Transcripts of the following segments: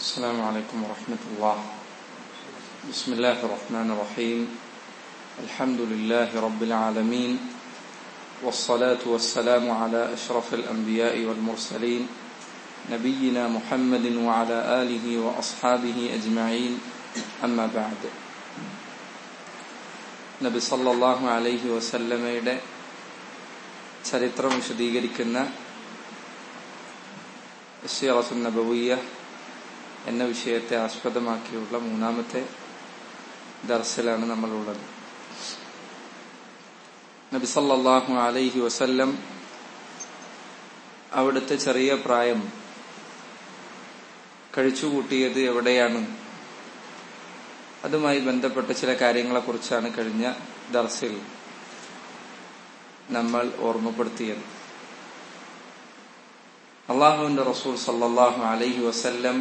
السلام عليكم ورحمة الله بسم الله الرحمن الرحيم الحمد لله رب العالمين والصلاة والسلام على أشرف الأنبياء والمرسلين نبينا محمد وعلى آله وأصحابه أجمعين أما بعد നബി സല്ലല്ലാഹു അലൈഹി വസല്ലമയുടെ ചരിത്രം വിശദീകരിക്കുന്ന സിറത്തു നബവിയ എന്ന വിഷയത്തെ ആസ്പദമാക്കിയുള്ള മൂന്നാമത്തെ ദർസിലാണ് നമ്മളുള്ളത് നബി സല്ലല്ലാഹു അലൈഹി വസല്ലം അവിടുത്തെ ചെറിയ പ്രായം കഴിച്ചുകൂട്ടിയത് എവിടെയാണ് അതുമായി ബന്ധപ്പെട്ട ചില കാര്യങ്ങളെക്കുറിച്ചാണ് കഴിഞ്ഞ ദർസിൽ നമ്മൾ ഓർമ്മപ്പെടുത്തിയത് അള്ളാഹുവിന്റെ റസൂൽ സല്ലാഹു അലൈഹി വസല്ലം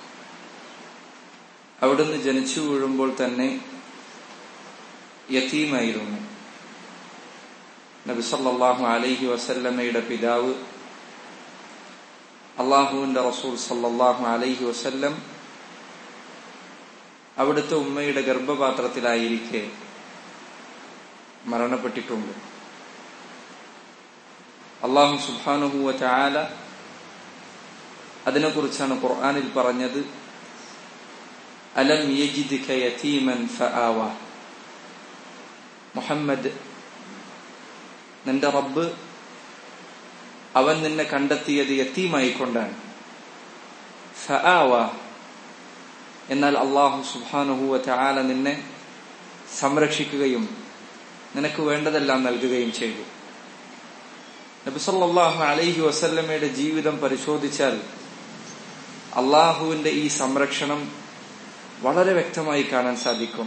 അവിടുന്ന് ജനിച്ചു വീഴുമ്പോൾ തന്നെ യത്തീമായിരുന്നു നബി സല്ലാഹു അലൈഹി വസല്ലമ്മയുടെ പിതാവ് അള്ളാഹുവിന്റെ റസൂൽ സല്ലാഹു അലൈഹി വസല്ലം അവിടുത്തെ ഉമ്മയുടെ ഗർഭപാത്രത്തിലായിരിക്കെ മരണപ്പെട്ടിട്ടുണ്ട് അള്ളാഹു സുബാനുഹുവ ചാല അതിനെക്കുറിച്ചാണ് ഖുർആാനിൽ പറഞ്ഞത് അലം യജിദ്മൻ മുഹമ്മദ് നിന്റെ റബ്ബ് അവൻ നിന്നെ കണ്ടെത്തിയത് യത്തീമായിക്കൊണ്ടാണ് ഫആവ എന്നാൽ അള്ളാഹു സുബാനുഹുവ ചാല നിന്നെ സംരക്ഷിക്കുകയും നിനക്ക് വേണ്ടതെല്ലാം നൽകുകയും ചെയ്തു നബിസല്ലാഹു അലൈഹി വസല്ലമയുടെ ജീവിതം പരിശോധിച്ചാൽ അള്ളാഹുവിന്റെ ഈ സംരക്ഷണം വളരെ വ്യക്തമായി കാണാൻ സാധിക്കും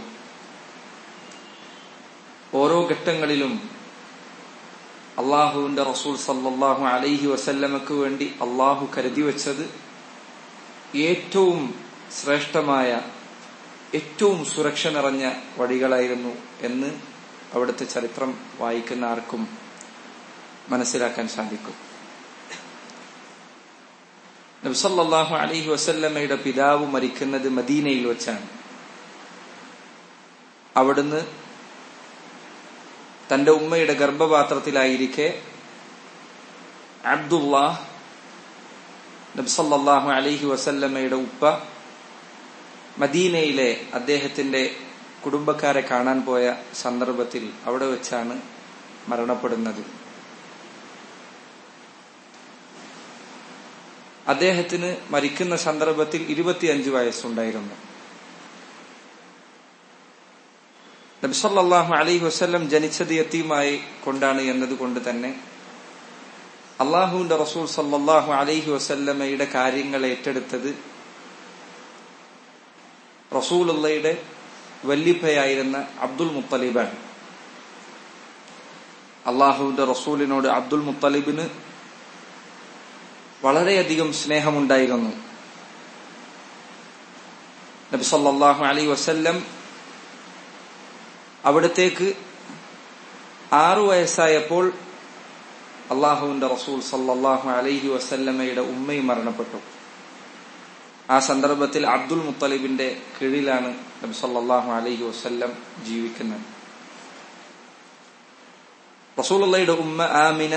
ഓരോ ഘട്ടങ്ങളിലും അള്ളാഹുവിന്റെ റസൂൽ സല്ലാഹു അലൈഹി വസല്ലമക്ക് വേണ്ടി അള്ളാഹു കരുതി വെച്ചത് ഏറ്റവും ശ്രേഷ്ഠമായ ഏറ്റവും സുരക്ഷ നിറഞ്ഞ വഴികളായിരുന്നു എന്ന് അവിടുത്തെ ചരിത്രം വായിക്കുന്ന ആർക്കും മനസ്സിലാക്കാൻ സാധിക്കും നബ്സല്ലാഹു അലൈഹി വസല്ലമ്മയുടെ പിതാവ് മരിക്കുന്നത് മദീനയിൽ വെച്ചാണ് അവിടുന്ന് തന്റെ ഉമ്മയുടെ ഗർഭപാത്രത്തിലായിരിക്കെ അബ്ദുല്ലാ നബ്സല്ലാഹു അലൈഹി വസല്ലമ്മയുടെ ഉപ്പ മദീനയിലെ അദ്ദേഹത്തിന്റെ കുടുംബക്കാരെ കാണാൻ പോയ സന്ദർഭത്തിൽ അവിടെ വെച്ചാണ് മരണപ്പെടുന്നത് അദ്ദേഹത്തിന് മരിക്കുന്ന സന്ദർഭത്തിൽ ഇരുപത്തിയഞ്ച് വയസ്സുണ്ടായിരുന്നു നബിസല്ലാഹു അലൈഹി വസ്ല്ലം ജനിച്ചത് യത്തീമായി കൊണ്ടാണ് എന്നതുകൊണ്ട് തന്നെ അള്ളാഹുവിന്റെ റസൂൽ സല്ലാഹു അലൈഹി വസല്ലമയുടെ കാര്യങ്ങൾ ഏറ്റെടുത്തത് റസൂലുള്ളയുടെ വല്ലിപ്പയായിരുന്ന അബ്ദുൽ മുത്തലിബാണ് അള്ളാഹുവിന്റെ റസൂലിനോട് അബ്ദുൽ മുത്തലിബിന് വളരെയധികം സ്നേഹമുണ്ടായിരുന്നു നബി സല്ലാഹു അലൈ വസല്ലം അവിടത്തേക്ക് ആറു വയസ്സായപ്പോൾ അള്ളാഹുവിന്റെ റസൂൽ സല്ലാഹു അലൈഹി വസല്ലമ്മയുടെ ഉമ്മയും മരണപ്പെട്ടു ആ സന്ദർഭത്തിൽ അബ്ദുൽ മുത്തലിബിന്റെ കീഴിലാണ് നബി സല്ലാഹു അലൈഹി വസ്ല്ലം ജീവിക്കുന്നത് റസൂലുള്ളയുടെ ഉമ്മ ആമിന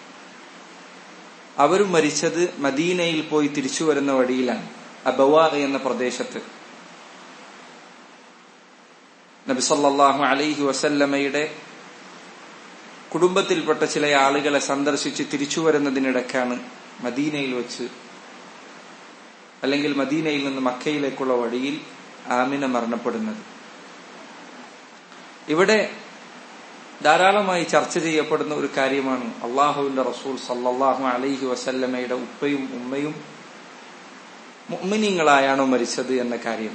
അവരും മരിച്ചത് മദീനയിൽ പോയി തിരിച്ചു വരുന്ന വഴിയിലാണ് അബവാ എന്ന പ്രദേശത്ത് നബി സല്ലാഹു അലൈഹി വസല്ലമയുടെ കുടുംബത്തിൽപ്പെട്ട ചില ആളുകളെ സന്ദർശിച്ച് തിരിച്ചു വരുന്നതിനിടയ്ക്കാണ് മദീനയിൽ വെച്ച് അല്ലെങ്കിൽ മദീനയിൽ നിന്ന് മക്കയിലേക്കുള്ള വഴിയിൽ ആമിന മരണപ്പെടുന്നത് ഇവിടെ ധാരാളമായി ചർച്ച ചെയ്യപ്പെടുന്ന ഒരു കാര്യമാണ് അള്ളാഹുവിന്റെ റസൂൽ സല്ലാഹു അലൈഹി വസല്ലമയുടെ ഉപ്പയും ഉമ്മയും മുഅ്മിനീങ്ങളായാണോ മരിച്ചത് എന്ന കാര്യം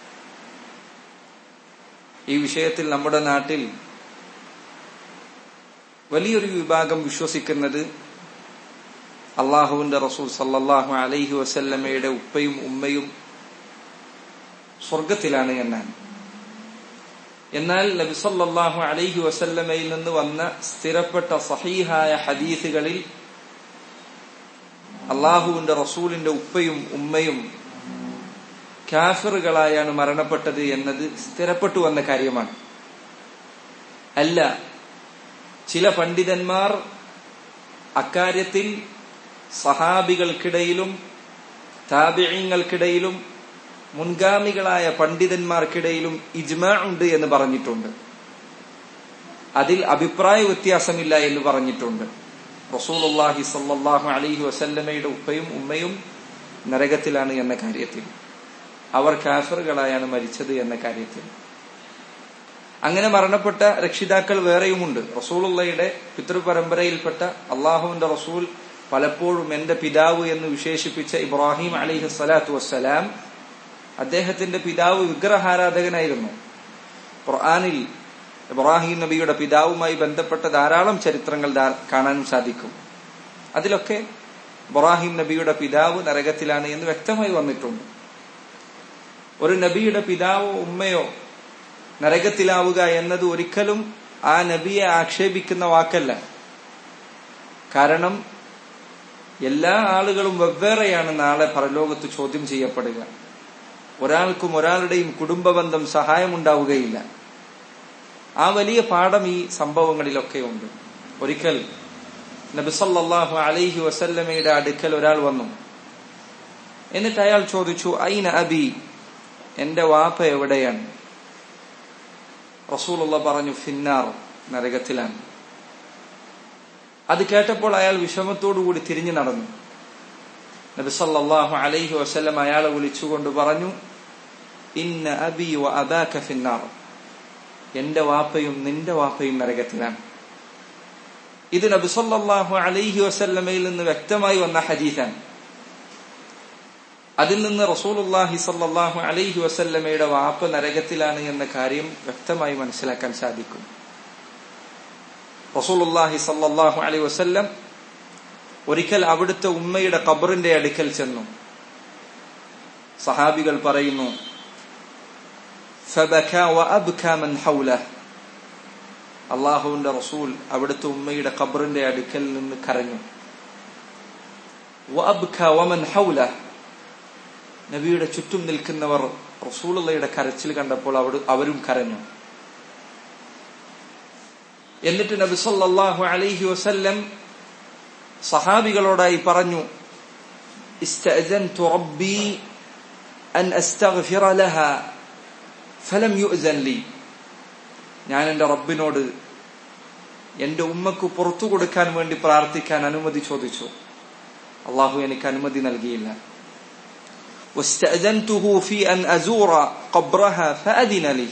ഈ വിഷയത്തിൽ നമ്മുടെ നാട്ടിൽ വലിയൊരു വിഭാഗം വിശ്വസിക്കുന്നത് അള്ളാഹുവിന്റെ റസൂൽ സല്ലാഹു അലൈഹി വസല്ലമയുടെ ഉപ്പയും ഉമ്മയും സ്വർഗത്തിലാണ് എന്നാണ് എന്നാൽ നബിസല്ലാഹു അലൈഹി വസല്ലമയിൽ നിന്ന് വന്ന സ്ഥിരപ്പെട്ട സഹീഹായ ഹദീസുകളിൽ അള്ളാഹുവിന്റെ റസൂലിന്റെ ഉപ്പയും ഉമ്മയും കാഫിറുകളായാണ് മരണപ്പെട്ടത് എന്നത് സ്ഥിരപ്പെട്ടു വന്ന കാര്യമാണ് അല്ല ചില പണ്ഡിതന്മാർ അക്കാര്യത്തിൽ സഹാബികൾക്കിടയിലും താപിഴങ്ങൾക്കിടയിലും മുൻഗാമികളായ പണ്ഡിതന്മാർക്കിടയിലും ഇജ്മാ ഉണ്ട് എന്ന് പറഞ്ഞിട്ടുണ്ട് അതിൽ അഭിപ്രായ വ്യത്യാസമില്ല എന്ന് പറഞ്ഞിട്ടുണ്ട് റസൂലുള്ളാഹി സല്ലല്ലാഹു അലൈഹി വസല്ലമയുടെ ഉപ്പയും ഉമ്മയും നരകത്തിലാണ് എന്ന കാര്യത്തിൽ അവർ കാഫറുകളായാണ് മരിച്ചത് എന്ന കാര്യത്തിൽ അങ്ങനെ മരണപ്പെട്ട രക്ഷിതാക്കൾ വേറെയുമുണ്ട് റസൂലുള്ളയുടെ പിതൃപരമ്പരയിൽപ്പെട്ട അള്ളാഹുവിന്റെ റസൂൽ പലപ്പോഴും എന്റെ പിതാവ് എന്ന് വിശേഷിപ്പിച്ച ഇബ്രാഹിം അലിഹി സ്വലാത്തു വസ്സലാം അദ്ദേഹത്തിന്റെ പിതാവ് വിഗ്രഹാരാധകനായിരുന്നു ഖുർആാനിൽ ഇബ്രാഹിം നബിയുടെ പിതാവുമായി ബന്ധപ്പെട്ട ധാരാളം ചരിത്രങ്ങൾ കാണാനും സാധിക്കും അതിലൊക്കെ ഇബ്രാഹിം നബിയുടെ പിതാവ് നരകത്തിലാണ് എന്ന് വ്യക്തമായി വന്നിട്ടുണ്ട് ഒരു നബിയുടെ പിതാവോ ഉമ്മയോ നരകത്തിലാവുക എന്നത് ഒരിക്കലും ആ നബിയെ ആക്ഷേപിക്കുന്ന വാക്കല്ല കാരണം എല്ലാ ആളുകളും വെവ്വേറെയാണ് നാളെ പരലോകത്ത് ചോദ്യം ചെയ്യപ്പെടുക ഒരാൾക്കും ഒരാളുടെയും കുടുംബബന്ധം സഹായമുണ്ടാവുകയില്ല ആ വലിയ പാഠം ഈ സംഭവങ്ങളിലൊക്കെ ഉണ്ട് ഒരിക്കൽ നബിസല്ലാഹു അലൈഹി വസല്ലമയുടെ അടുക്കൽ ഒരാൾ വന്നു എന്നിട്ട് അയാൾ ചോദിച്ചു ഐന അബി എന്റെ വാപ്പ എവിടെയാണ് റസൂലുള്ള പറഞ്ഞു ഫിന്നാർ നരകത്തിലാണ് അത് കേട്ടപ്പോൾ അയാൾ വിഷമത്തോടുകൂടി തിരിഞ്ഞു നടന്നു നബിസല്ലാഹു അലൈഹി വസല്ലം അയാളെ വിളിച്ചുകൊണ്ട് പറഞ്ഞു ഇന്ന അബി വ അബാക ഫിന്നാർ എന്റെ വാപ്പയും നിന്റെ വാപ്പയും നരകത്തിലാണ് ഇത് നബിസല്ലാഹു അലൈഹി വസല്ലമയിൽ നിന്ന് വ്യക്തമായി വന്ന ഹദീസാണ് അതിൽ നിന്ന് റസൂലുല്ലാഹി സല്ലാഹു അലൈഹി വസല്ലമയുടെ വാപ്പ നരകത്തിലാണ് എന്ന കാര്യം വ്യക്തമായി മനസ്സിലാക്കാൻ സാധിക്കും റസൂലുല്ലാഹി സല്ലാഹു അലൈഹി വസല്ലം ഒരിക്കൽ അവിടുത്തെ ഉമ്മയുടെ ഖബറിന്റെ അടുക്കൽ ചെന്നു സഹാബികൾ പറയുന്നു അള്ളാഹുവിന്റെ റസൂൽ അവിടുത്തെ ഉമ്മയുടെ ഖബറിന്റെ അടുക്കൽ നിന്ന് കരഞ്ഞു നബിയുടെ ചുറ്റും നിൽക്കുന്നവർ റസൂലുള്ളയുടെ കരച്ചിൽ കണ്ടപ്പോൾ അവിടെ അവരും കരഞ്ഞു എന്നിട്ട് നബി സല്ലല്ലാഹു അലൈഹി വസല്ലം സഹാബികളോടായി പറഞ്ഞു ഇസ്തഅജൻതു റബ്ബി അൻ അസ്തഗ്ഫിറ ലഹ ഫലം യുഅ്സൻ ലി ഞാൻ എൻ്റെ റബ്ബിനോട് എൻ്റെ ഉമ്മക്ക് പുറത്തു കൊടുക്കാൻ വേണ്ടി പ്രാർത്ഥിക്കാൻ അനുമതി ചോദിച്ചു അള്ളാഹു എനിക്ക് അനുമതി നൽകിയില്ല واستأذنته في أن أزور قبرها فأذن لي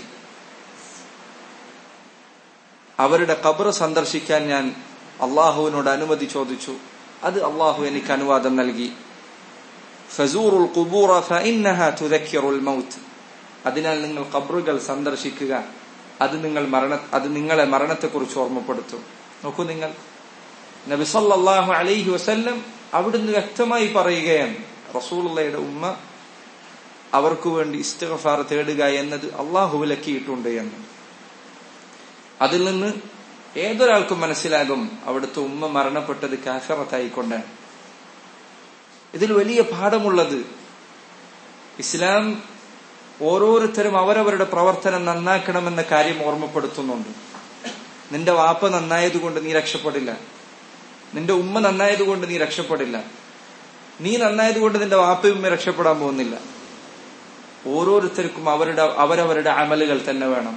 അവരുടെ ഖബർ സന്ദർശിക്കാൻ ഞാൻ അള്ളാഹുവിനോട് അനുമതി ചോദിച്ചു അത് അള്ളാഹു എനിക്ക് അനുവാദം നൽകി ഫസൂറുൽ ഖുബൂറ ഫഇന്നഹാ തുദക്കിറുൽ മൗത്ത് അതിനാൽ നിങ്ങൾ ഖബറുകൾ സന്ദർശിക്കുക അത് നിങ്ങൾ മരണ അത് നിങ്ങളെ മരണത്തെക്കുറിച്ച് ഓർമ്മപ്പെടുത്തും നോക്കൂ നിങ്ങൾ നബി സല്ലല്ലാഹു അലൈഹി വസല്ലം അവിടുന്ന് വ്യക്തമായി പറയുകയാണ് റസൂലുള്ളയുടെ ഉമ്മ അവർക്ക് വേണ്ടി ഇസ്തിഗ്ഫാർ തേടുക എന്നത് അള്ളാഹു വിലക്കിയിട്ടുണ്ട് എന്ന് അതിൽ നിന്ന് ഏതൊരാൾക്കും മനസ്സിലാകും അവിടുത്തെ ഉമ്മ മരണപ്പെട്ടത് കാഫറത്തായിക്കൊണ്ടാണ് ഇതിൽ വലിയ പാഠമുള്ളത് ഇസ്ലാം ഓരോരുത്തരും അവരവരുടെ പ്രവർത്തനം നന്നാക്കണമെന്ന കാര്യം ഓർമ്മപ്പെടുത്തുന്നുണ്ട് നിന്റെ വാപ്പ നന്നായതുകൊണ്ട് നീ രക്ഷപ്പെടില്ല നിന്റെ ഉമ്മ നന്നായതുകൊണ്ട് നീ രക്ഷപ്പെടില്ല നീ നന്നായതുകൊണ്ട് നിന്റെ വാപ്പയും ഉമ്മ രക്ഷപ്പെടാൻ പോകുന്നില്ല ഓരോരുത്തർക്കും അവരുടെ അവരവരുടെ അമലുകൾ തന്നെ വേണം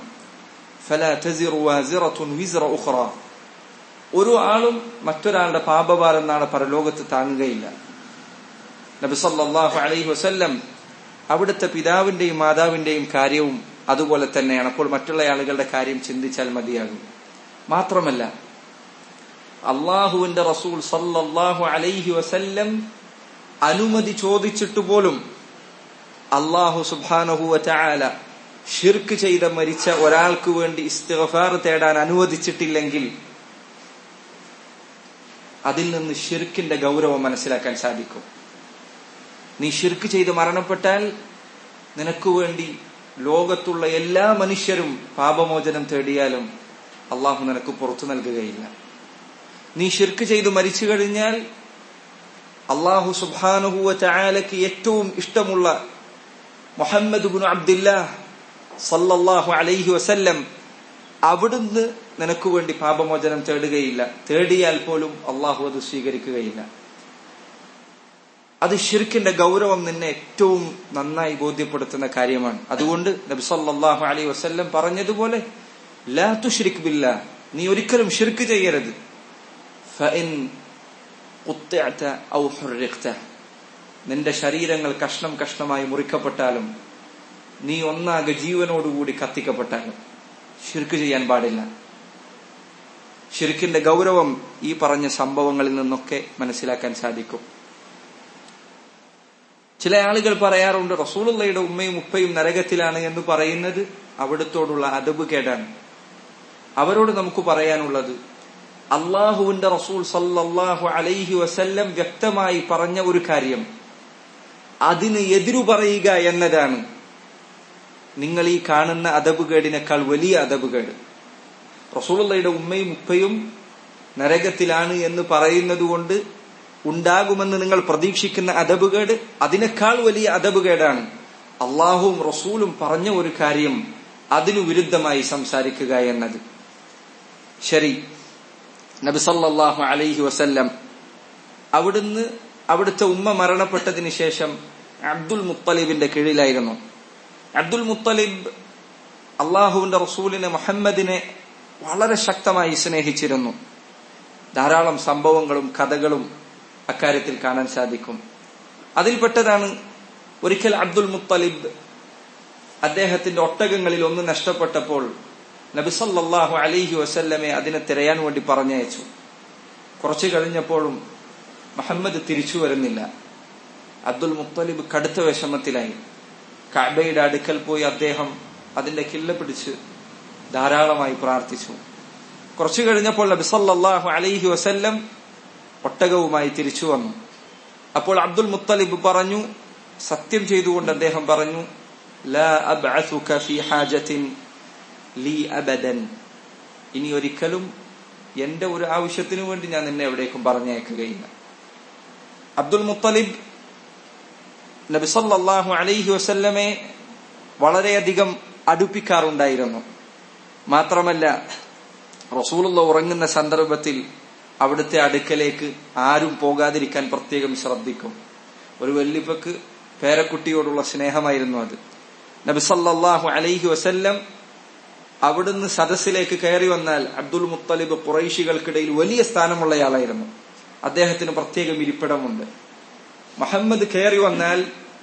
ഒരു ആളും മറ്റൊരാളുടെ പാപഭാരം നാളെ പരലോകത്ത് താങ്ങുകയില്ല നബി സല്ലല്ലാഹു അലൈഹി വസല്ലം അവിടുത്തെ പിതാവിന്റെയും മാതാവിന്റെയും കാര്യവും അതുപോലെ തന്നെയാണ് അപ്പോൾ മറ്റുള്ള ആളുകളുടെ കാര്യം ചിന്തിച്ചാൽ മതിയാകും മാത്രമല്ല അള്ളാഹുവിന്റെ റസൂൽ സല്ലല്ലാഹു അലൈഹി വസല്ലം അനുമതി ചോദിച്ചിട്ട് പോലും അള്ളാഹു സുബാനഹുവ ചായാല ഷിർക്ക് ചെയ്ത മരിച്ച ഒരാൾക്ക് വേണ്ടി ഇസ്തിഗഫാർ തേടാൻ അനുവദിച്ചിട്ടില്ലെങ്കിൽ അതിൽ നിന്ന് ഷിർക്കിന്റെ ഗൗരവം മനസ്സിലാക്കാൻ സാധിക്കും നീ ഷിർക്ക് ചെയ്ത് മരണപ്പെട്ടാൽ നിനക്ക് വേണ്ടി ലോകത്തുള്ള എല്ലാ മനുഷ്യരും പാപമോചനം തേടിയാലും അള്ളാഹു നിനക്ക് പുറത്തു നൽകുകയില്ല നീ ഷിർക്ക് ചെയ്ത് മരിച്ചു കഴിഞ്ഞാൽ അള്ളാഹു സുബാനുഹുവ ചായാലക്ക് ഏറ്റവും ഇഷ്ടമുള്ള മുഹമ്മദ് ബുൻ അബ്ദില്ലാ സല്ലല്ലാഹു അലൈഹി വസല്ലം അവിടുന്ന് നിനക്ക് വേണ്ടി പാപമോചനം തേടുകയില്ല തേടിയാൽ പോലും അള്ളാഹു അത് സ്വീകരിക്കുകയില്ല അത് ഷിർക്കിന്റെ ഗൗരവം നിന്നെ ഏറ്റവും നന്നായി ബോധ്യപ്പെടുത്തുന്ന കാര്യമാണ് അതുകൊണ്ട് നബി സല്ലല്ലാഹു അലൈഹി വസല്ലം പറഞ്ഞതുപോലെ ലാ തുശ്രിക് ബില്ലാ നീ ഒരിക്കലും ഷിർക്ക് ചെയ്യരുത് ഫഇൻ ഖുത്തിഅത ഔ ഹുർരിഖ്ത നിന്റെ ശരീരങ്ങൾ കഷ്ണം കഷ്ണമായി മുറിക്കപ്പെട്ടാലും നീ ഒന്നാകെ ജീവനോടുകൂടി കത്തിക്കപ്പെട്ടാലും ഷിർക്ക് ചെയ്യാൻ പാടില്ല ഷിർക്കിന്റെ ഗൗരവം ഈ പറഞ്ഞ സംഭവങ്ങളിൽ നിന്നൊക്കെ മനസ്സിലാക്കാൻ സാധിക്കും ചില ആളുകൾ പറയാറുണ്ട് റസൂലുള്ളയുടെ ഉമ്മയും ഉപ്പയും നരകത്തിലാണ് എന്ന് പറയുന്നത് അവിടത്തോടുള്ള അതബ് കേടാണ് അവരോട് നമുക്ക് പറയാനുള്ളത് അള്ളാഹുവിന്റെ റസൂൽ സല്ലല്ലാഹു അലൈഹി വസല്ലം വ്യക്തമായി പറഞ്ഞ ഒരു കാര്യം അതിന് എതിരു പറയുക എന്നതാണ് നിങ്ങൾ ഈ കാണുന്ന അതബുകേടിനേക്കാൾ വലിയ അതബുകേട് റസൂലുള്ളയുടെ ഉമ്മയും ഉപ്പയും നരകത്തിലാണ് എന്ന് പറയുന്നത് കൊണ്ട് ഉണ്ടാകുമെന്ന് നിങ്ങൾ പ്രതീക്ഷിക്കുന്ന അതബുകേട് അതിനേക്കാൾ വലിയ അതബുകേടാണ് അള്ളാഹുവും റസൂലും പറഞ്ഞ ഒരു കാര്യം അതിനു വിരുദ്ധമായി സംസാരിക്കുക എന്നത് ശരി നബി സല്ലല്ലാഹു അലൈഹി വസല്ലം അവിടുന്ന് അവിടുത്തെ ഉമ്മ മരണപ്പെട്ടതിന് ശേഷം അബ്ദുൽ മുത്തലിബിന്റെ കീഴിലായിരുന്നു അബ്ദുൽ മുത്തലിബ് അള്ളാഹുവിന്റെ റസൂലിനെ മുഹമ്മദിനെ വളരെ ശക്തമായി സ്നേഹിച്ചിരുന്നു ധാരാളം സംഭവങ്ങളും കഥകളും അക്കാര്യത്തിൽ കാണാൻ സാധിക്കും അതിൽപ്പെട്ടതാണ് ഒരിക്കൽ അബ്ദുൽ മുത്തലിബ് അദ്ദേഹത്തിന്റെ ഒട്ടകങ്ങളിൽ ഒന്ന് നഷ്ടപ്പെട്ടപ്പോൾ നബിസല്ലാഹു അലിഹി വസല്ലമെ അതിനെ തിരയാൻ വേണ്ടി പറഞ്ഞയച്ചു കുറച്ചു കഴിഞ്ഞപ്പോഴും മുഹമ്മദ് തിരിച്ചു വരുന്നില്ല അബ്ദുൽ മുത്തലിബ് കടുത്ത വിഷമത്തിലായി കഅബയുടെ അടുക്കൽ പോയി അദ്ദേഹം അതിന്റെ കില്ല പിടിച്ച് ധാരാളമായി പ്രാർത്ഥിച്ചു കുറച്ചു കഴിഞ്ഞപ്പോൾ നബിസല്ലാഹു അലൈഹി വസല്ലം ഒട്ടകവുമായി തിരിച്ചു വന്നു അപ്പോൾ അബ്ദുൽ മുത്തലിബ് പറഞ്ഞു സത്യം ചെയ്തുകൊണ്ട് അദ്ദേഹം പറഞ്ഞു ലാ അബ്അസുക ഫീ ഹാജത്തിൻ ലീ അബദൻ ഇനി ഒരിക്കലും എന്റെ ഒരു ആവശ്യത്തിനു വേണ്ടി ഞാൻ നിന്നെ എവിടേക്കും പറഞ്ഞയക്കുകയില്ല അബ്ദുൽ മുത്തലിബ് നബി സല്ലല്ലാഹു അലൈഹി വസല്ലമെ വളരെയധികം അടുപ്പിക്കാറുണ്ടായിരുന്നു മാത്രമല്ല റസൂലുള്ള ഉറങ്ങുന്ന സന്ദർഭത്തിൽ അവിടുത്തെ അടുക്കലേക്ക് ആരും പോകാതിരിക്കാൻ പ്രത്യേകം ശ്രദ്ധിക്കും ഒരു വല്ലിപ്പക്ക് പേരക്കുട്ടിയോടുള്ള സ്നേഹമായിരുന്നു അത് നബി സല്ലല്ലാഹു അലൈഹി വസല്ലം അവിടുന്ന് സദസ്സിലേക്ക് കയറി വന്നാൽ അബ്ദുൽ മുത്തലിബ് കുറൈശികൾക്കിടയിൽ വലിയ സ്ഥാനമുള്ളയാളായിരുന്നു അദ്ദേഹത്തിന് പ്രത്യേകം ഇരിപ്പിടമുണ്ട് മുഹമ്മദ് കയറി വന്നാൽ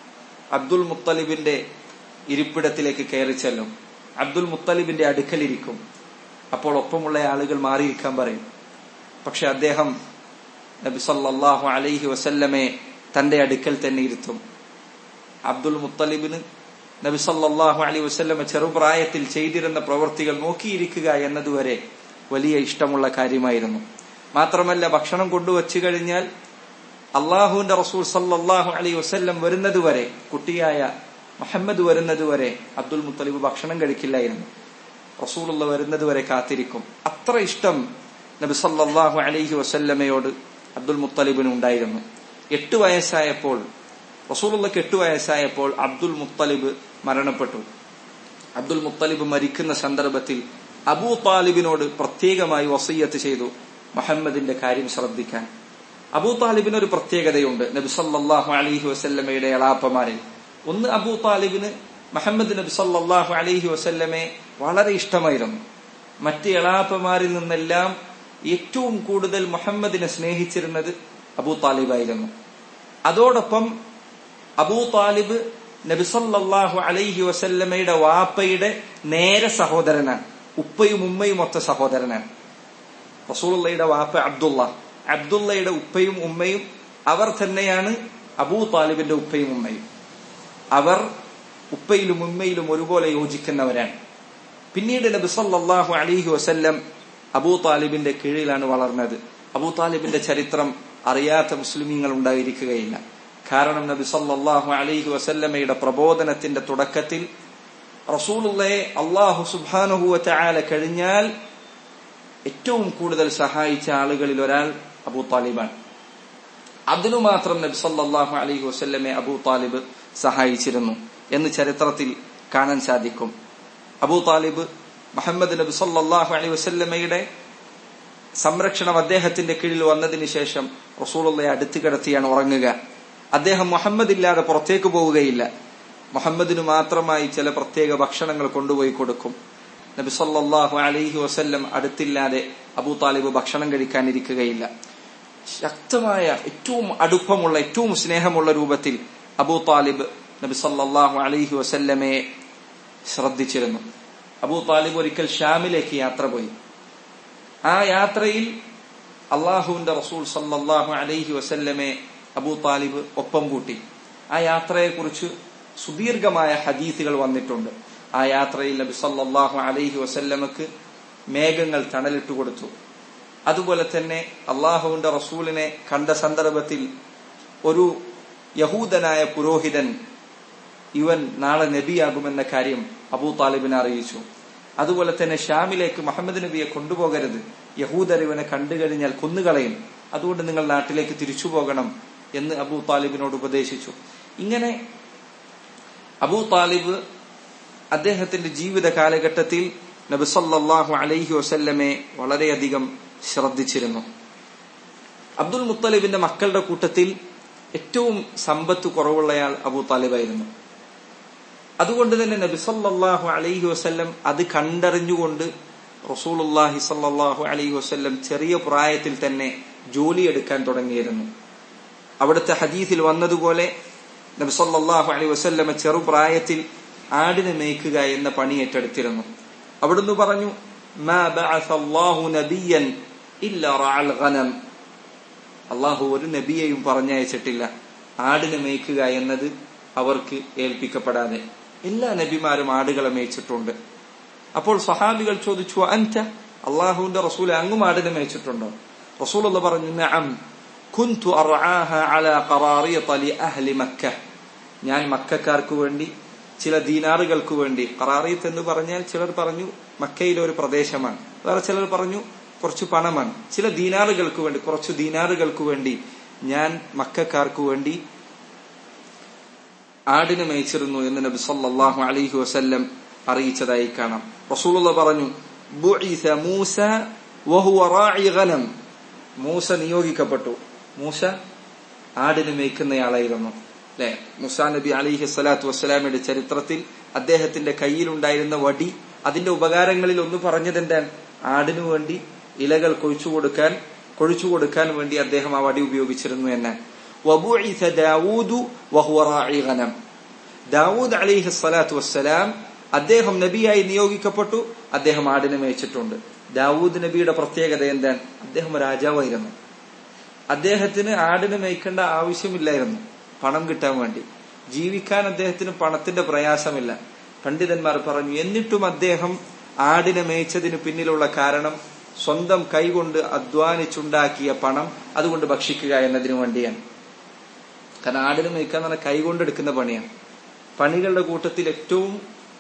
അബ്ദുൽ മുത്തലിബിന്റെ ഇരിപ്പിടത്തിലേക്ക് കയറി ചെല്ലും അബ്ദുൽ മുത്തലിബിന്റെ അടുക്കലിരിക്കും അപ്പോൾ ഒപ്പമുള്ള ആളുകൾ മാറിയിരിക്കാൻ പറയും പക്ഷെ അദ്ദേഹം നബി സല്ലല്ലാഹു അലൈഹി വസല്ലമെ തന്റെ അടുക്കൽ തന്നെ ഇരുത്തും അബ്ദുൽ മുത്തലിബിന് നബി സല്ലല്ലാഹു അലൈഹി വസല്ലമ ചെറുപ്രായത്തിൽ ചെയ്തിരുന്ന പ്രവൃത്തികൾ നോക്കിയിരിക്കുക എന്നതുവരെ വലിയ ഇഷ്ടമുള്ള കാര്യമായിരുന്നു മാത്രമല്ല ഭക്ഷണം കൊണ്ടുവച്ചു കഴിഞ്ഞാൽ അള്ളാഹുവിന്റെ റസൂൽ സല്ലല്ലാഹു അലൈഹി വസല്ലം വരുന്നത് വരെ കുട്ടിയായ മുഹമ്മദ് വരുന്നത് വരെ അബ്ദുൽ മുത്തലിബ് ഭക്ഷണം കഴിക്കില്ലായിരുന്നു റസൂലുള്ള വരുന്നത് വരെ കാത്തിരിക്കും അത്ര ഇഷ്ടം നബി സല്ലല്ലാഹു അലൈഹി വസല്ലമയോട് അബ്ദുൽ മുത്തലിബിന് ഉണ്ടായിരുന്നു എട്ട് വയസ്സായപ്പോൾ റസൂലുള്ളക്ക് എട്ട് വയസ്സായപ്പോൾ അബ്ദുൽ മുത്തലിബ് മരണപ്പെട്ടു അബ്ദുൽ മുത്തലിബ് മരിക്കുന്ന സന്ദർഭത്തിൽ അബൂ താലിബിനോട് പ്രത്യേകമായി വസയ്യത്ത് ചെയ്തു മുഹമ്മദിന്റെ കാര്യം ശ്രദ്ധിക്കാൻ അബൂ താലിബിന് ഒരു പ്രത്യേകതയുണ്ട് നബി സല്ലല്ലാഹു അലൈഹി വസല്ലമയുടെ എളാപ്പമാരിൽ ഒന്ന് അബൂ താലിബിന് മുഹമ്മദ് നബി സല്ലല്ലാഹു അലൈഹി വസല്ലമെ വളരെ ഇഷ്ടമായിരുന്നു മറ്റ് എളാപ്പമാരിൽ നിന്നെല്ലാം ഏറ്റവും കൂടുതൽ മുഹമ്മദിനെ സ്നേഹിച്ചിരുന്നത് അബൂ താലിബായിരുന്നു അതോടൊപ്പം അബൂ താലിബ് നബിസല്ലാഹു അലൈഹി വസല്ലമയുടെ വാപ്പയുടെ നേരെ സഹോദരനാണ് ഉപ്പയും ഉമ്മയും ഒത്ത സഹോദരനാണ് റസൂലുള്ളയുടെ വാപ്പ അബ്ദുള്ള അബ്ദുള്ളയുടെ ഉപ്പയും ഉമ്മയും അവർ തന്നെയാണ് അബൂ താലിബിന്റെ ഉപ്പയും ഉമ്മയും അവർ ഉപ്പയിലും ഉമ്മയിലും ഒരുപോലെ യോജിക്കുന്നവരാണ് പിന്നീട് നബി സല്ലല്ലാഹു അലൈഹി വസല്ലം അബൂ താലിബിന്റെ കീഴിലാണ് വളർന്നത് അബൂ താലിബിന്റെ ചരിത്രം അറിയാത്ത മുസ്ലിമീങ്ങൾ ഉണ്ടായിരിക്കുകയില്ല കാരണം നബി സല്ലല്ലാഹു അലൈഹി വസല്ലമയുടെ പ്രബോധനത്തിന്റെ തുടക്കത്തിൽ റസൂലുള്ളയെ അള്ളാഹു സുബ്ഹാനഹു വതആല കഴിഞ്ഞാൽ ഏറ്റവും കൂടുതൽ സഹായിച്ച ആളുകളിൽ ഒരാൾ അബൂ താലിബാണ് അതിനു മാത്രം നബി സല്ലല്ലാഹു അലൈഹി വസല്ലമെ അബൂ താലിബ് സഹായിച്ചിരുന്നു എന്ന് ചരിത്രത്തിൽ കാണാൻ സാധിക്കും അബൂ താലിബ് മുഹമ്മദ് നബി സല്ലാഹു അലൈ വസല്ലമയുടെ സംരക്ഷണം അദ്ദേഹത്തിന്റെ കീഴിൽ വന്നതിന് ശേഷം റസൂളുള്ളയെ അടുത്ത് കിടത്തിയാണ് ഉറങ്ങുക അദ്ദേഹം മുഹമ്മദ് ഇല്ലാതെ പുറത്തേക്ക് പോവുകയില്ല മുഹമ്മദിന് മാത്രമായി ചില പ്രത്യേക ഭക്ഷണങ്ങൾ കൊണ്ടുപോയി കൊടുക്കും നബി സല്ലാഹു അലൈഹി വസല്ലം അടുത്തില്ലാതെ അബൂ താലിബ് ഭക്ഷണം കഴിക്കാനിരിക്കുകയില്ല ശക്തമായ ഏറ്റവും അടുപ്പമുള്ള ഏറ്റവും സ്നേഹമുള്ള രൂപത്തിൽ അബൂ താലിബ് നബി സല്ലാഹു അലൈഹി വസല്ലമയെ ശ്രദ്ധിച്ചിരുന്നു അബൂ താലിബ് ഒരിക്കൽ ഷാമിലേക്ക് യാത്ര പോയി ആ യാത്രയിൽ അള്ളാഹുവിന്റെ റസൂൽ സല്ലാഹു അലൈഹി വസല്ലമെ അബൂ താലിബ് ഒപ്പം കൂട്ടി ആ യാത്രയെക്കുറിച്ച് സുദീർഘമായ ഹദീസുകൾ വന്നിട്ടുണ്ട് ആ യാത്രയിൽ നബി സല്ലാഹു അലൈഹി വസല്ലമക്ക് മേഘങ്ങൾ തണലിട്ട് കൊടുത്തു അതുപോലെ തന്നെ അള്ളാഹുവിന്റെ റസൂലിനെ കണ്ട സന്ദർഭത്തിൽ ഒരു യഹൂദനായ പുരോഹിതൻ ഇവൻ നാളെ നബിയാകുമെന്ന കാര്യം അബൂ താലിബിനെ അറിയിച്ചു അതുപോലെ തന്നെ ഷാമിലേക്ക് മുഹമ്മദ് നബിയെ കൊണ്ടുപോകരുത് യഹൂദർ ഇവനെ കണ്ടു കഴിഞ്ഞാൽ കൊന്നുകളയും അതുകൊണ്ട് നിങ്ങൾ നാട്ടിലേക്ക് തിരിച്ചു പോകണം എന്ന് അബൂ താലിബിനോട് ഉപദേശിച്ചു ഇങ്ങനെ അബൂ താലിബ് അദ്ദേഹത്തിന്റെ ജീവിത കാലഘട്ടത്തിൽ നബിസല്ലാഹു അലൈഹി വസല്ലമെ വളരെയധികം ശ്രദ്ധിച്ചിരുന്നു അബ്ദുൽ മുത്തലിബിന്റെ മക്കളുടെ കൂട്ടത്തിൽ ഏറ്റവും സമ്പത്ത് കുറവുള്ളയാൾ അബൂ താലിബായിരുന്നു അതുകൊണ്ട് തന്നെ നബി സല്ലാഹു അലൈഹി വസ്ല്ലം അത് കണ്ടറിഞ്ഞുകൊണ്ട് റസൂലുല്ലാഹി സല്ലാഹു അലൈഹി വസ്ല്ലം ചെറിയ പ്രായത്തിൽ തന്നെ ജോലിയെടുക്കാൻ തുടങ്ങിയിരുന്നു അവിടുത്തെ ഹദീസിൽ വന്നതുപോലെ നബി സല്ലാഹു അലൈഹി വസ്ല്ലമ ചെറുപ്രായത്തിൽ ആടിനെ മേയ്ക്കുക എന്ന പണി ഏറ്റെടുത്തിരുന്നു അവിടുന്ന് പറഞ്ഞു അള്ളാഹു ഒരു നബിയെയും പറഞ്ഞയച്ചിട്ടില്ല ആടിനെ മേയ്ക്കുക എന്നത് അവർക്ക് ഏൽപ്പിക്കപ്പെടാതെ എല്ലാ നബിമാരും ആടുകളെ മേയിച്ചിട്ടുണ്ട് അപ്പോൾ സഹാബികൾ ചോദിച്ചു അൻറ്റ അള്ളാഹുവിന്റെ റസൂൽ അങ്ങും ആടിനെ മേയിച്ചിട്ടുണ്ടോ റസൂൽ എന്ന് പറഞ്ഞു നഅം കുന്തു അർആഹ അലാ ഖറാറിയത ലി അഹ്ലി മക്ക ഞാൻ മക്കക്കാർക്ക് വേണ്ടി ചില ദീനാറുകൾക്ക് വേണ്ടി ഖറാറിയത്ത് എന്ന് പറഞ്ഞാൽ ചിലർ പറഞ്ഞു മക്കയിലെ ഒരു പ്രദേശമാണ് വേറെ ചിലർ പറഞ്ഞു കുറച്ച് പണമാണ് ചില ദീനാറുകൾക്ക് വേണ്ടി കുറച്ച് ദീനാറുകൾക്ക് വേണ്ടി ഞാൻ മക്കാർക്ക് വേണ്ടി ആടിനെ മേയിച്ചിരുന്നു എന്ന് നബി സല്ലല്ലാഹു അലൈഹി വസല്ലം അറിയിച്ചതായി കാണാം റസൂലുള്ള പറഞ്ഞു ബുഇസ മൂസ വഹുവ റാഇ ഗനം മൂസ നിയോഗിക്കപ്പെട്ടു മൂസ ആടിനെ മേയ്ക്കുന്നയാളായിരുന്നു അല്ലെ മുസാ നബി അലിഹി സ്വലാത്തു വസ്സലാമയുടെ ചരിത്രത്തിൽ അദ്ദേഹത്തിന്റെ കയ്യിലുണ്ടായിരുന്ന വടി അതിന്റെ ഉപകാരങ്ങളിൽ ഒന്ന് പറഞ്ഞത് എന്താണ് ആടിനു വേണ്ടി ഇലകൾ കൊഴിച്ചു കൊടുക്കാൻ കൊഴിച്ചു കൊടുക്കാൻ വേണ്ടി അദ്ദേഹം ആ വടി ഉപയോഗിച്ചിരുന്നു എന്ന് ദാവൂദ് അലിഹി സ്വലാത്തു വസ്സലാം അദ്ദേഹം നബിയായി നിയോഗിക്കപ്പെട്ടു അദ്ദേഹം ആടിനെ മേയിച്ചിട്ടുണ്ട് ദാവൂദ് നബിയുടെ പ്രത്യേകത എന്താണ് അദ്ദേഹം രാജാവായിരുന്നു അദ്ദേഹത്തിന് ആടിനെ മേയ്ക്കേണ്ട ആവശ്യമില്ലായിരുന്നു പണം കിട്ടാൻ വേണ്ടി ജീവിക്കാൻ അദ്ദേഹത്തിന് പണത്തിന്റെ പ്രയാസമില്ല പണ്ഡിതന്മാർ പറഞ്ഞു എന്നിട്ടും അദ്ദേഹം ആടിനെ മേയിച്ചതിന് പിന്നിലുള്ള കാരണം സ്വന്തം കൈകൊണ്ട് അധ്വാനിച്ചുണ്ടാക്കിയ പണം അതുകൊണ്ട് ഭക്ഷിക്കുക എന്നതിനു വേണ്ടിയാണ് കാരണം ആടിനെ മേയ്ക്കുക എന്ന് പറഞ്ഞാൽ കൈകൊണ്ട് എടുക്കുന്ന പണിയാണ് പണികളുടെ കൂട്ടത്തിൽ ഏറ്റവും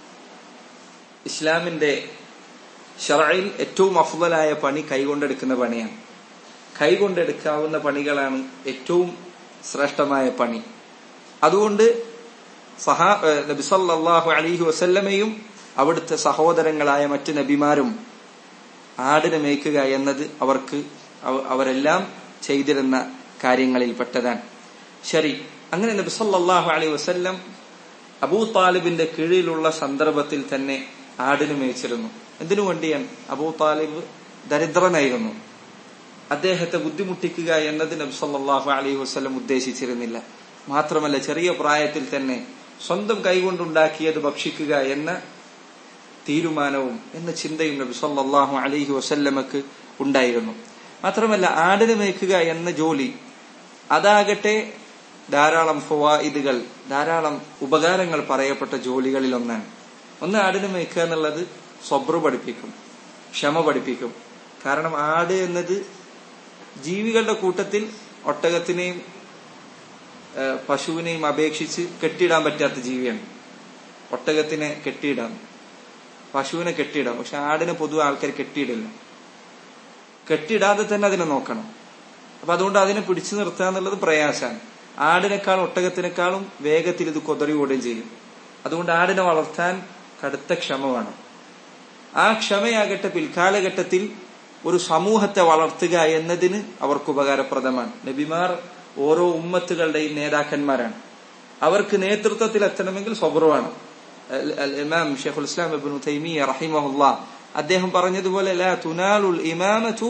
ഇസ്ലാമിന്റെ ഷറയിൽ ഏറ്റവും അഫ്വലായ പണി കൈകൊണ്ടെടുക്കുന്ന പണിയാണ് കൈകൊണ്ടെടുക്കാവുന്ന പണികളാണ് ഏറ്റവും ശ്രേഷ്ഠമായ പണി അതുകൊണ്ട് സഹാ നബിസല്ലാഹു അലിഹി വസല്ലമയും അവിടുത്തെ സഹോദരങ്ങളായ മറ്റു നബിമാരും ആടിനെ മേയ്ക്കുക എന്നത് അവർക്ക് അവരെല്ലാം ചെയ്തിരുന്ന കാര്യങ്ങളിൽ പെട്ടതാണ് ശരി അങ്ങനെ നബി സല്ലല്ലാഹു അലൈഹി വസല്ലം അബൂ താലിബിന്റെ കീഴിലുള്ള സന്ദർഭത്തിൽ തന്നെ ആടിന് മേയിച്ചിരുന്നു എന്തിനു വേണ്ടിയാണ് അബൂ താലിബ് ദരിദ്രനായിരുന്നു അദ്ദേഹത്തെ ബുദ്ധിമുട്ടിക്കുക എന്നത് നബി സല്ലല്ലാഹു അലൈഹി വസല്ലം ഉദ്ദേശിച്ചിരുന്നില്ല മാത്രമല്ല ചെറിയ പ്രായത്തിൽ തന്നെ സ്വന്തം കൈകൊണ്ടുണ്ടാക്കിയത് ഭക്ഷിക്കുക എന്ന തീരുമാനവും എന്ന ചിന്തയും നബി സല്ലല്ലാഹു അലൈഹി വസല്ലമക്ക് ഉണ്ടായിരുന്നു മാത്രമല്ല ആടിന് മേയ്ക്കുക എന്ന ജോലി അതാകട്ടെ ധാരാളം ഫവായിദുകൾ ധാരാളം ഉപകാരങ്ങൾ പറയപ്പെട്ട ജോലികളിൽ ഒന്നാണ് ഒന്ന് ആടിന് മേയ്ക്കുക എന്നുള്ളത് സ്വബ്രു പഠിപ്പിക്കും ക്ഷമ പഠിപ്പിക്കും കാരണം ആട് എന്നത് ജീവികളുടെ കൂട്ടത്തിൽ ഒട്ടകത്തിനെയും പശുവിനെയും അപേക്ഷിച്ച് കെട്ടിയിടാൻ പറ്റാത്ത ജീവിയാണ് ഒട്ടകത്തിനെ കെട്ടിയിടാം പശുവിനെ കെട്ടിയിടാം പക്ഷെ ആടിനെ പൊതുവെ ആൾക്കാർ കെട്ടിയിടില്ല കെട്ടിയിടാതെ തന്നെ അതിനെ നോക്കണം അപ്പൊ അതുകൊണ്ട് അതിനെ പിടിച്ചു നിർത്തുക എന്നുള്ളത് പ്രയാസമാണ് ആടിനേക്കാളും ഒട്ടകത്തിനേക്കാളും വേഗത്തിൽ ഇത് കൊതറി ഓടുകയും ചെയ്യും അതുകൊണ്ട് ആടിനെ വളർത്താൻ കടുത്ത ക്ഷമ വേണം ആ ക്ഷമയാകട്ടെ പിൽക്കാലഘട്ടത്തിൽ ഒരു സമൂഹത്തെ വളർത്തുക എന്നതിന് അവർക്ക് ഉപകാരപ്രദമാണ് നബിമാർ ഓരോ ഉമ്മത്തുകളുടെയും നേതാക്കന്മാരാണ് അവർക്ക് നേതൃത്വത്തിൽ എത്തണമെങ്കിൽ സ്വബറുവാണ് ഇമാം ഷെയ്ഖുൽ ഇസ്ലാം ഇബ്നു തൈമിയ റഹിമഹുല്ല അദ്ദേഹം പറഞ്ഞതുപോലെ ലാ തുനാലുൽ ഇമാമതു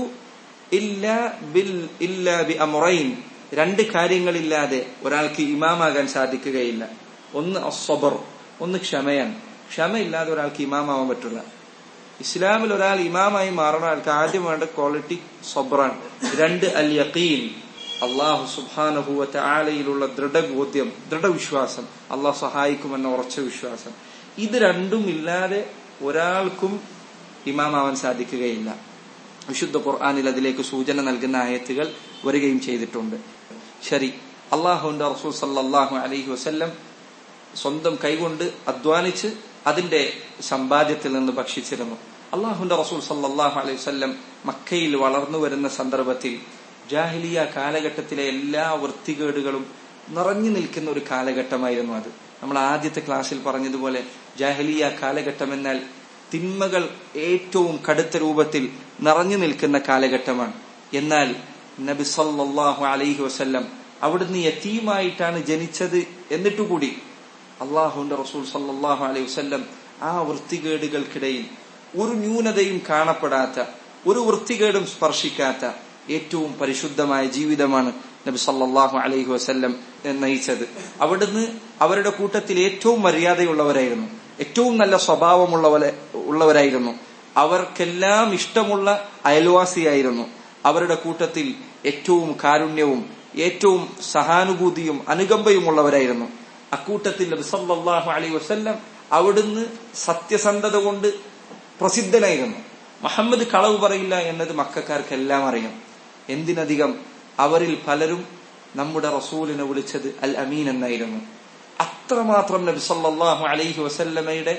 ഇല്ലാ ബിൽ ഇല്ലാ ബി അമുറൈൻ രണ്ട് കാര്യങ്ങളില്ലാതെ ഒരാൾക്ക് ഇമാമാകാൻ സാധിക്കുകയില്ല ഒന്ന് അസ്വബർ ഒന്ന് ക്ഷമയാണ് ക്ഷമയില്ലാതെ ഒരാൾക്ക് ഇമാമാവാൻ പറ്റില്ല ഇസ്ലാമിൽ ഒരാൾ ഇമാമായി മാറണ ആൾക്ക് ആദ്യം വേണ്ട ക്വാളിറ്റി സബ്രാണ് രണ്ട് അൽ യഖീൻ അള്ളാഹു സുബാനഹുവറ്റ ആലയിലുള്ള ദൃഢബോധ്യം ദൃഢവിശ്വാസം അള്ളാഹു സഹായിക്കുമെന്ന ഉറച്ച വിശ്വാസം ഇത് രണ്ടും ഇല്ലാതെ ഒരാൾക്കും ഇമാമാവാൻ സാധിക്കുകയില്ല വിശുദ്ധ ഖുർആാനിൽ അതിലേക്ക് സൂചന നൽകുന്ന ആയത്തുകൾ വരികയും ചെയ്തിട്ടുണ്ട് ശരി അള്ളാഹുന്റെ റസൂൽ സല്ലാഹു അലൈഹി വസ്ല്ലം സ്വന്തം കൈകൊണ്ട് അധ്വാനിച്ച് അതിന്റെ സമ്പാദ്യത്തിൽ നിന്ന് ഭക്ഷിച്ചിരുന്നു അള്ളാഹുന്റെ റസൂൽ സല്ലാഹു അലൈഹി വസ്ല്ലം മക്കയിൽ വളർന്നു വരുന്ന സന്ദർഭത്തിൽ ജാഹിലിയ കാലഘട്ടത്തിലെ എല്ലാ വൃത്തികേടുകളും നിറഞ്ഞു നിൽക്കുന്ന ഒരു കാലഘട്ടമായിരുന്നു അത് നമ്മൾ ആദ്യത്തെ ക്ലാസ്സിൽ പറഞ്ഞതുപോലെ ജാഹിലിയ കാലഘട്ടം എന്നാൽ തിന്മകൾ ഏറ്റവും കടുത്ത രൂപത്തിൽ നിറഞ്ഞു നിൽക്കുന്ന കാലഘട്ടമാണ് എന്നാൽ നബി സല്ലാഹു അലൈഹി വസ്ല്ലം അവിടുന്ന് യത്തീമായിട്ടാണ് ജനിച്ചത് എന്നിട്ടുകൂടി അള്ളാഹുന്റെ റസൂൽ സല്ലാഹു അലൈഹി വസ്ല്ലം ആ വൃത്തികേടുകൾക്കിടയിൽ ഒരു ന്യൂനതയും കാണപ്പെടാത്ത ഒരു വൃത്തികേടും സ്പർശിക്കാത്ത ഏറ്റവും പരിശുദ്ധമായ ജീവിതമാണ് നബി സല്ലാഹു അലൈഹി വസ്ല്ലം നയിച്ചത് അവിടുന്ന് അവരുടെ കൂട്ടത്തിൽ ഏറ്റവും മര്യാദയുള്ളവരായിരുന്നു ഏറ്റവും നല്ല സ്വഭാവമുള്ളവരെ ഉള്ളവരായിരുന്നു അവർക്കെല്ലാം ഇഷ്ടമുള്ള അയൽവാസിയായിരുന്നു അവരുടെ കൂട്ടത്തിൽ ഏറ്റവും കാരുണ്യവും ഏറ്റവും സഹാനുഭൂതിയും അനുകമ്പയുമുള്ളവരായിരുന്നു അക്കൂട്ടത്തിൽ നബി സല്ലല്ലാഹു അലൈഹി വസല്ലം അവിടുന്ന് സത്യസന്ധത കൊണ്ട് പ്രസിദ്ധനായിരുന്നു മുഹമ്മദ് കളവ് പറയില്ല എന്നത് മക്കാർക്കെല്ലാം അറിയാം എന്തിനധികം അവരിൽ പലരും നമ്മുടെ റസൂലിനെ വിളിച്ചത് അൽ അമീൻ എന്നായിരുന്നു അത്രമാത്രം നബി സല്ലല്ലാഹു അലൈഹി വസല്ലമയുടെ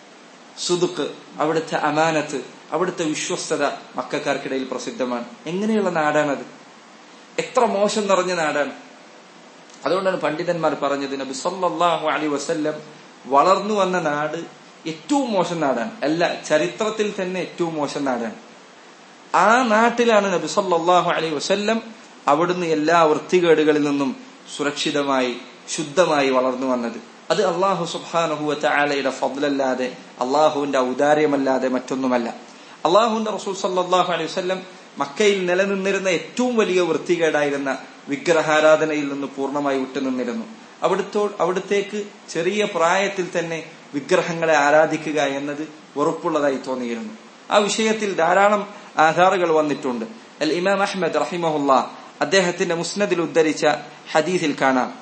സുതുക്ക് അവിടുത്തെ അമാനത്ത് അവിടുത്തെ വിശ്വസ്തത മക്കാർക്കിടയിൽ പ്രസിദ്ധമാണ് എങ്ങനെയുള്ള നാടാണത് എത്ര മോശം നിറഞ്ഞ നാടാണ് അതുകൊണ്ടാണ് പണ്ഡിതന്മാർ പറഞ്ഞത് നബി സല്ലല്ലാഹു അലൈഹി വസല്ലം വളർന്നു വന്ന നാട് ഏറ്റവും മോശം നാടാണ് അല്ല ചരിത്രത്തിൽ തന്നെ ഏറ്റവും മോശം നാടാണ് ആ നാട്ടിലാണ് നബി സല്ലല്ലാഹു അലൈഹി വസല്ലം അവിടുന്ന് എല്ലാ വൃത്തികേടുകളിൽ നിന്നും സുരക്ഷിതമായി ശുദ്ധമായി വളർന്നു വന്നത് അത് അള്ളാഹു സുബാനഹുവറ്റ ആലയുടെ ഫضലല്ലാതെ അള്ളാഹുവിന്റെ ഔദാര്യമല്ലാതെ മറ്റൊന്നുമല്ല അള്ളാഹുവിന്റെ റസൂൽ സല്ലാഹു അലൈഹി വസ്ല്ലം മക്കയിൽ നിലനിന്നിരുന്ന ഏറ്റവും വലിയ വൃത്തികേടായിരുന്ന വിഗ്രഹാരാധനയിൽ നിന്ന് പൂർണ്ണമായി വിട്ടുനിന്നിരുന്നു അവിടുത്തോ അവിടത്തേക്ക് ചെറിയ പ്രായത്തിൽ തന്നെ വിഗ്രഹങ്ങളെ ആരാധിക്കുക എന്നത് വെറുപ്പുള്ളതായി തോന്നിയിരുന്നു ആ വിഷയത്തിൽ ധാരാളം ആധാറുകൾ വന്നിട്ടുണ്ട് അൽ ഇമാം അഹ്മദ് റഹിമഹുല്ല അദ്ദേഹത്തിന്റെ മുസ്നദിൽ ഉദ്ധരിച്ച ഹദീസിൽ കാണാം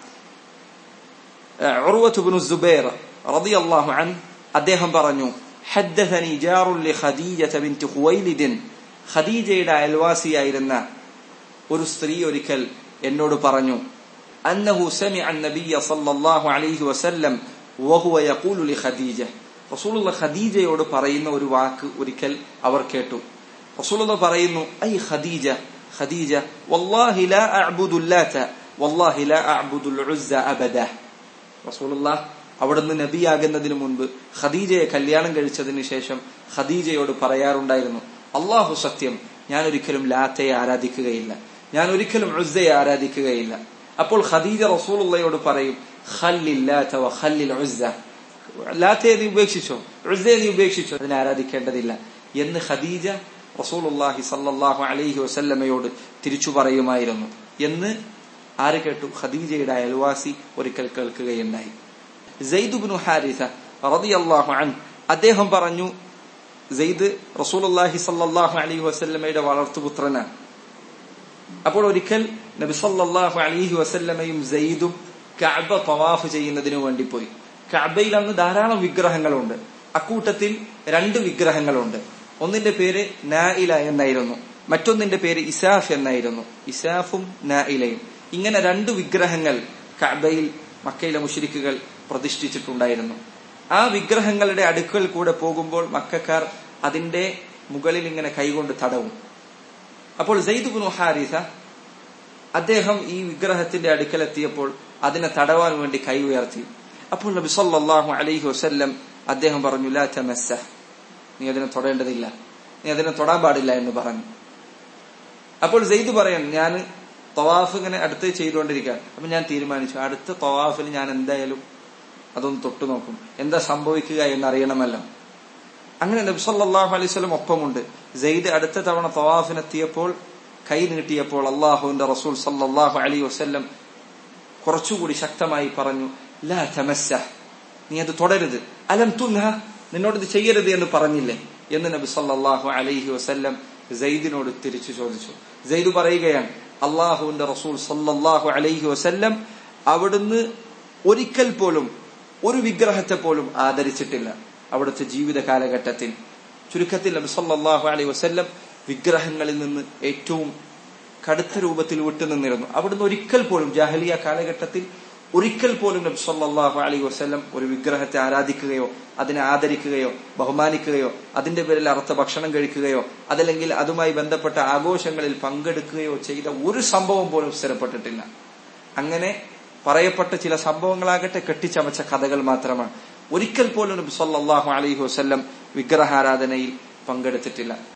ഉർവത്തുബിനു സുബൈർ റളിയല്ലാഹു അൻ അദ്ദേഹം പറഞ്ഞു حدثني جار لخديجة بنت خويلد ഖദീജയുടെ അയൽവാസിയായിരുന്ന ഒരു സ്ത്രീ ഒരിക്കൽ എന്നോട് പറഞ്ഞു അന്നഹു സമിഅ النبي صلى الله عليه وسلم وهو يقول لخديجة റസൂലുള്ള ഖദീജയോട് പറയുന്ന ഒരു വാക്ക് ഒരിക്കൽ അവർ കേട്ടു റസൂലുള്ള പറയുന്നു ഐ ഖദീജ ഖദീജ വല്ലാഹി ലാ അഅ്ബുദു ല്ലാത വല്ലാഹി ലാ അഅ്ബുദു ഉസ്സ അബദ റസൂലുള്ള അവിടുന്ന് നബിയാകുന്നതിന് മുൻപ് ഖദീജയെ കല്യാണം കഴിച്ചതിന് ശേഷം ഖദീജയോട് പറയാറുണ്ടായിരുന്നു അള്ളാഹു സത്യം ഞാൻ ഒരിക്കലും ലാത്തയെ ആരാധിക്കുകയില്ല ഞാൻ ഒരിക്കലും ഉസ്സയെ ആരാധിക്കുകയില്ല അപ്പോൾ ഖദീജ റസൂലുള്ളയോട് പറയും ഖല്ലില്ലാത്ത വ ഖല്ലിൽ ഉസ്സ ലാത്തയെ നീ ഉപേക്ഷിച്ചോ ഉസ്സയെ നീ ഉപേക്ഷിച്ചോ അതിനെ ആരാധിക്കേണ്ടതില്ല എന്ന് ഖദീജ റസൂലുള്ളാഹി സല്ലല്ലാഹു അലൈഹി വസല്ലമയോട് തിരിച്ചു പറയുമായിരുന്നു എന്ന് ആര് കേട്ടു ഖദീജയുടെ അയൽവാസി ഒരിക്കൽ കേൾക്കുകയുണ്ടായി സെയ്ദുബിനു ഹാരിസ റളിയല്ലാഹു അൻ അദ്ദേഹം പറഞ്ഞു സെയ്ദ് റസൂലുള്ളാഹി സല്ലല്ലാഹു അലൈഹി വസല്ലമയുടെ വളർത്തുപുത്രനാണ് അപ്പോൾ ഒരിക്കൽ നബി സല്ലല്ലാഹു അലൈഹി വസല്ലമയും സെയ്ദും കഅബ തവാഫ് ചെയ്യുന്നതിനു വേണ്ടി പോയി കഅബയിൽ അന്ന് ധാരാളം വിഗ്രഹങ്ങളുണ്ട് അക്കൂട്ടത്തിൽ രണ്ട് വിഗ്രഹങ്ങളുണ്ട് ഒന്നിന്റെ പേര് നായില എന്നായിരുന്നു മറ്റൊന്നിന്റെ പേര് ഇസാഫ് എന്നായിരുന്നു ഇസാഫും നായിലയും ഇങ്ങനെ രണ്ട് വിഗ്രഹങ്ങൾ കഅബയിൽ മക്കയിലെ മുഷരിക്കുകൾ പ്രതിഷ്ഠിച്ചിട്ടുണ്ടായിരുന്നു ആ വിഗ്രഹങ്ങളുടെ അടുക്കൽ കൂടെ പോകുമ്പോൾ മക്കാർ അതിന്റെ മുകളിൽ ഇങ്ങനെ കൈകൊണ്ട് തടവും അപ്പോൾ സെയ്ദ് ബിനു ഹാരിസ അദ്ദേഹം ഈ വിഗ്രഹത്തിന്റെ അടുക്കലെത്തിയപ്പോൾ അതിനെ തടവാൻ വേണ്ടി കൈ ഉയർത്തി അപ്പോൾ നബി സല്ലല്ലാഹു അലൈഹി വസല്ലം അദ്ദേഹം പറഞ്ഞു ലാ തമസ്സ നീ അതിനെ തൊടേണ്ടതില്ല നീ അതിനെ തൊടാൻ പാടില്ല എന്ന് പറഞ്ഞു അപ്പോൾ സെയ്ദ് പറയാൻ ഞാൻ തവാഫ് ഇങ്ങനെ അടുത്ത് ചെയ്തുകൊണ്ടിരിക്കുകയാണ് അപ്പൊ ഞാൻ തീരുമാനിച്ചു അടുത്ത തവാഫിൽ ഞാൻ എന്തായാലും അതൊന്ന് തൊട്ടു നോക്കും എന്താ സംഭവിക്കുക എന്ന് അറിയണമല്ലോ അങ്ങനെ നബി സല്ലല്ലാഹു അലൈഹി വസല്ലം ഒപ്പമുണ്ട് സെയ്ദ് അടുത്ത തവണ തവാഫിനെത്തിയപ്പോൾ കൈ നീട്ടിയപ്പോൾ അള്ളാഹുവിന്റെ റസൂൽ സല്ലല്ലാഹു അലൈഹി വസല്ലം കുറച്ചുകൂടി ശക്തമായി പറഞ്ഞു ലാ തമസ്സ നീ അത് തുടരുത് അലം തുൻഹ നിന്നോട് ഇത് ചെയ്യരുത് എന്ന് പറഞ്ഞില്ലേ എന്ന് നബി സല്ലല്ലാഹു അലൈഹി വസല്ലം സെയ്ദിനോട് തിരിച്ചു ചോദിച്ചു സെയ്ദ് പറയുകയാണ് അള്ളാഹുവിന്റെ റസൂൽ സല്ലല്ലാഹു അലൈഹി വസല്ലം അവിടുന്ന് ഒരിക്കൽ പോലും ഒരു വിഗ്രഹത്തെ പോലും ആദരിച്ചിട്ടില്ല അവിടുത്തെ ജീവിത കാലഘട്ടത്തിൽ ചുരുക്കത്തിൽ നബി സല്ലല്ലാഹു അലൈഹി വസല്ലം വിഗ്രഹങ്ങളിൽ നിന്ന് ഏറ്റവും കടുത്ത രൂപത്തിൽ വിട്ടുനിന്നിരുന്നു അവിടുന്ന് ഒരിക്കൽ പോലും ജാഹലിയ കാലഘട്ടത്തിൽ ഒരിക്കൽ പോലും നബി സല്ലല്ലാഹു അലൈഹി വസല്ലം ഒരു വിഗ്രഹത്തെ ആരാധിക്കുകയോ അതിനെ ആദരിക്കുകയോ ബഹുമാനിക്കുകയോ അതിന്റെ പേരിൽ അർത്ഥ ഭക്ഷണം കഴിക്കുകയോ അതല്ലെങ്കിൽ അതുമായി ബന്ധപ്പെട്ട ആഘോഷങ്ങളിൽ പങ്കെടുക്കുകയോ ചെയ്ത ഒരു സംഭവം പോലും സ്ഥിരപ്പെട്ടിട്ടില്ല അങ്ങനെ പറയപ്പെട്ട ചില സംഭവങ്ങളാകട്ടെ കെട്ടിച്ചമച്ച കഥകൾ മാത്രമാണ് ഒരിക്കൽ പോലും നബി സല്ലല്ലാഹു അലൈഹി വസല്ലം വിഗ്രഹാരാധനയിൽ പങ്കെടുത്തിട്ടില്ല